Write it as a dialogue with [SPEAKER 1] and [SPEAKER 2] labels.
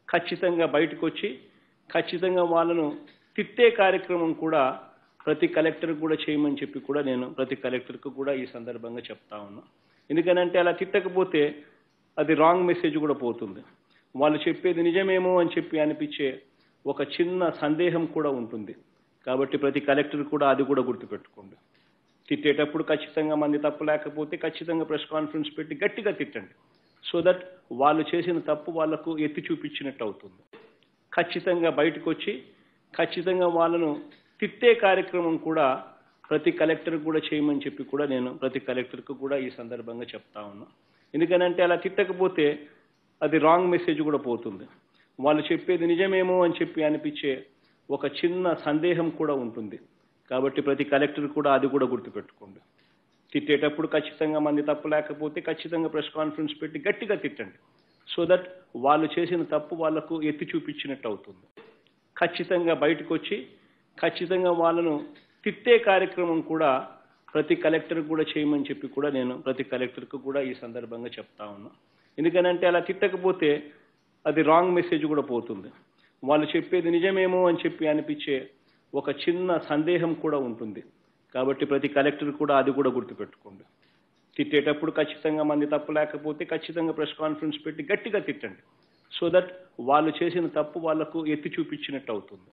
[SPEAKER 1] ఖచ్చితంగా బయటకు వచ్చి ఖచ్చితంగా వాళ్ళను తిట్టే కార్యక్రమం కూడా ప్రతి కలెక్టర్ కూడా చేయమని చెప్పి కూడా నేను ప్రతి కలెక్టర్కు కూడా ఈ సందర్భంగా చెప్తా ఉన్నా ఎందుకనంటే అలా తిట్టకపోతే అది రాంగ్ మెసేజ్ కూడా పోతుంది వాళ్ళు చెప్పేది నిజమేమో అని చెప్పి అనిపించే ఒక చిన్న సందేహం కూడా ఉంటుంది కాబట్టి ప్రతి కలెక్టర్ కూడా అది కూడా గుర్తుపెట్టుకోండి తిట్టేటప్పుడు ఖచ్చితంగా మంది తప్పు లేకపోతే ఖచ్చితంగా ప్రెస్ కాన్ఫరెన్స్ పెట్టి గట్టిగా తిట్టండి సో దట్ వాళ్ళు చేసిన తప్పు వాళ్లకు ఎత్తి చూపించినట్టు అవుతుంది ఖచ్చితంగా బయటకు వచ్చి ఖచ్చితంగా వాళ్ళను తిట్టే కార్యక్రమం కూడా ప్రతి కలెక్టర్ కూడా చేయమని చెప్పి కూడా నేను ప్రతి కలెక్టర్కు కూడా ఈ సందర్భంగా చెప్తా ఉన్నా ఎందుకనంటే అలా తిట్టకపోతే అది రాంగ్ మెసేజ్ కూడా పోతుంది వాళ్ళు చెప్పేది నిజమేమో అని చెప్పి అనిపించే ఒక చిన్న సందేహం కూడా ఉంటుంది కాబట్టి ప్రతి కలెక్టర్ కూడా అది కూడా గుర్తుపెట్టుకోండి తిట్టేటప్పుడు ఖచ్చితంగా మంది తప్పు లేకపోతే ఖచ్చితంగా ప్రెస్ కాన్ఫరెన్స్ పెట్టి గట్టిగా తిట్టండి సో దట్ వాళ్ళు చేసిన తప్పు వాళ్లకు ఎత్తి చూపించినట్టు అవుతుంది ఖచ్చితంగా బయటకు వచ్చి ఖచ్చితంగా వాళ్ళను తిట్టే కార్యక్రమం కూడా ప్రతి కలెక్టర్ కూడా చేయమని చెప్పి కూడా నేను ప్రతి కలెక్టర్కు కూడా ఈ సందర్భంగా చెప్తా ఉన్నా ఎందుకనంటే అలా తిట్టకపోతే అది రాంగ్ మెసేజ్ కూడా పోతుంది వాళ్ళు చెప్పేది నిజమేమో అని చెప్పి అనిపించే ఒక చిన్న సందేహం కూడా ఉంటుంది కాబట్టి ప్రతి కలెక్టర్ కూడా అది కూడా గుర్తుపెట్టుకోండి తిట్టేటప్పుడు ఖచ్చితంగా మంది తప్పు లేకపోతే ఖచ్చితంగా ప్రెస్ కాన్ఫరెన్స్ పెట్టి గట్టిగా తిట్టండి సో దట్ వాళ్ళు చేసిన తప్పు వాళ్లకు ఎత్తి చూపించినట్టు అవుతుంది